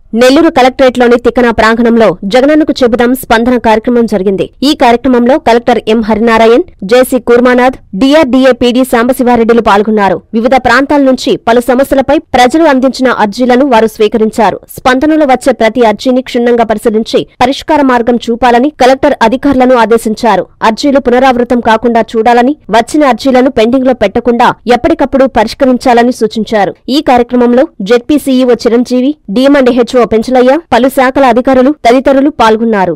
నెల్లూరు కలెక్టరేట్లోని తిక్కన ప్రాంగణంలో జగనన్నకు చెబుదాం స్పందన కార్యక్రమం జరిగింది ఈ కార్యక్రమంలో collector M Harinarayan JC Kurmanath DRDA PD సాంబశివారెడ్డిలు పాల్గొన్నారు వివిధ ప్రాంతాల నుంచి పలు సమస్యలపై ప్రజలు అందించిన అర్జీలను వారు స్వీకరించారు స్పందనలో వచ్చే ప్రతి అర్జీని క్షుణ్ణంగా పరిశీలించి పరిష్కార మార్గం చూపాలని కలెక్టర్ అధికారులను ఆదేశించారు అర్జీలు పునరావృతం కాకుండా చూడాలని వచ్చిన అర్జీలను పెండింగ్ లో పెట్టకుండా ఎప్పటికప్పుడు పరిష్కరించాలని సూచించారు ఈ కార్యక్రమంలో ZP CEO Chiranjeevi DM and HO Penchalaiah పలు శాఖల అధికారులు తదితరులు పాల్గొన్నారు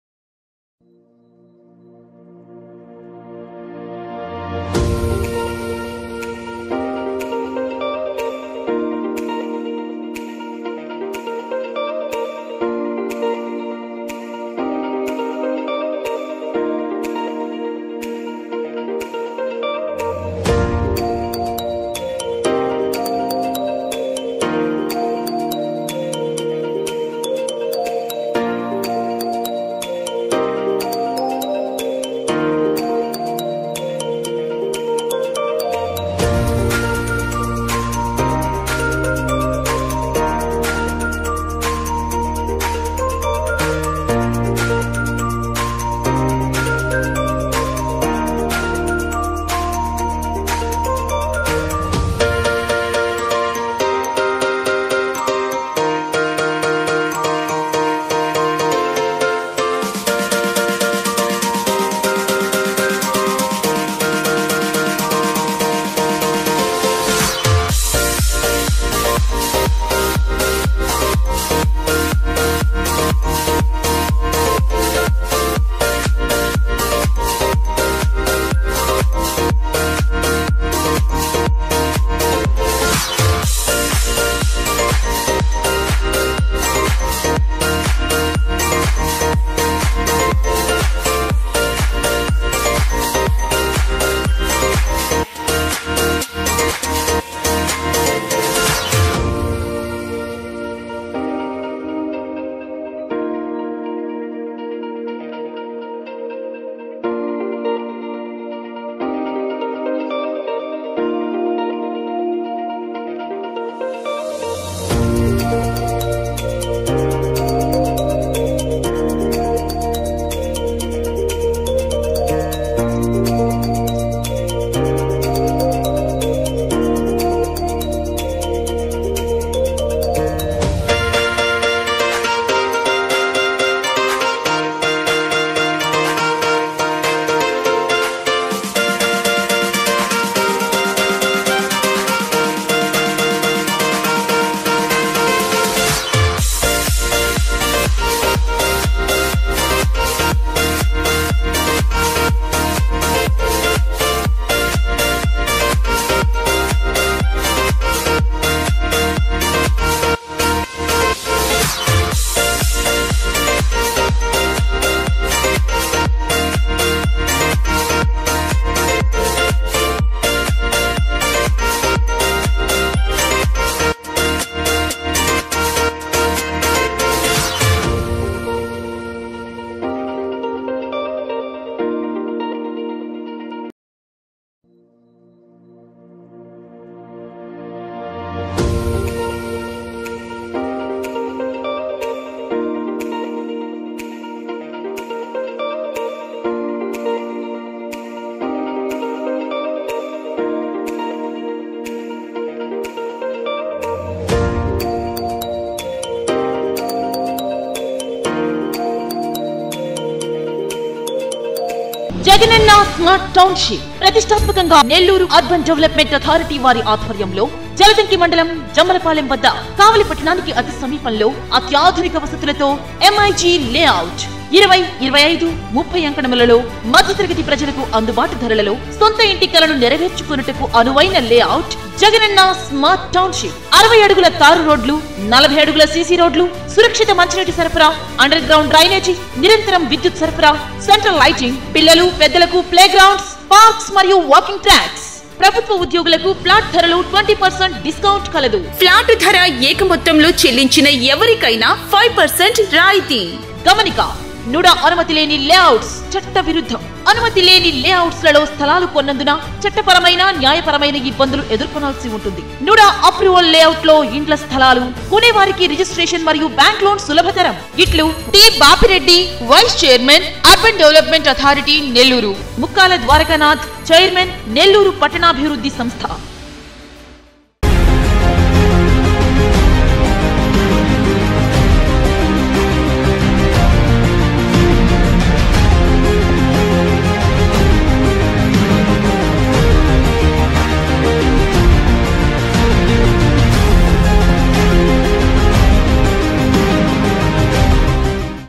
జగనన్న స్మార్ట్ టౌన్షిప్ ప్రతిష్టాత్మకంగా నెల్లూరు అర్బన్ డెవలప్మెంట్ అథారిటీ వారి ఆధ్వర్యంలో జలదంకి మండలం జమ్మలపాలెం వద్ద కావలి పట్టణానికి అతి సమీపంలో అత్యాధునిక వసతులతో ఎంఐజీ లేఅవుట్ ఇరవై ఇరవై ఐదు ముప్పై అంకణములలో మధ్యతరగతి ప్రజలకు అందుబాటు ధరలలో సొంత ఇంటి కలను నెరవేర్చుకున్నట్టుకు అనువైన లేఅవుట్ జగనన్న స్మార్ట్ టౌన్షిప్ అరవై అడుగుల తారు రోడ్లు నలభై అడుగుల సీసీ రోడ్లు సురక్షిత మంచినీటి సరఫరా అండర్ గ్రౌండ్ డ్రైనేజీ నిరంతరం విద్యుత్ సరఫరా సెంట్రల్ లైటింగ్ పిల్లలు పెద్దలకు ప్లే గ్రౌండ్స్ పార్క్స్ మరియు వాకింగ్ ట్రాక్స్ ప్రభుత్వ ఉద్యోగులకు ఫ్లాట్ ధరలు ట్వంటీ పర్సెంట్ డిస్కౌంట్ కలదు ఫ్లాట్ ధర ఏక మొత్తంలో చెల్లించిన ఎవరికైనా ఫైవ్ పర్సెంట్ రాయితీ గమనిక నుడా అనుమతి లేని లేఅవుట్స్ చట్ట విరుద్ధం అనుమతి లేని లేఅవుట్స్ లలో స్థలాలు కొన్నందున చట్టపరమైన న్యాయపరమైన ఇబ్బందులు ఎదుర్కొనాల్సి ఉంటుంది నుడా అప్రూవల్ లేఅవుట్ లో ఇండ్ల స్థలాలు కొనేవారికి రిజిస్ట్రేషన్ మరియు బ్యాంక్ లోన్ సులభతరం ఇట్లు T Bapireddy vice chairman urban development authority Nellore Mukkala Dwarakanath chairman Nellore పట్టణాభివృద్ధి సంస్థ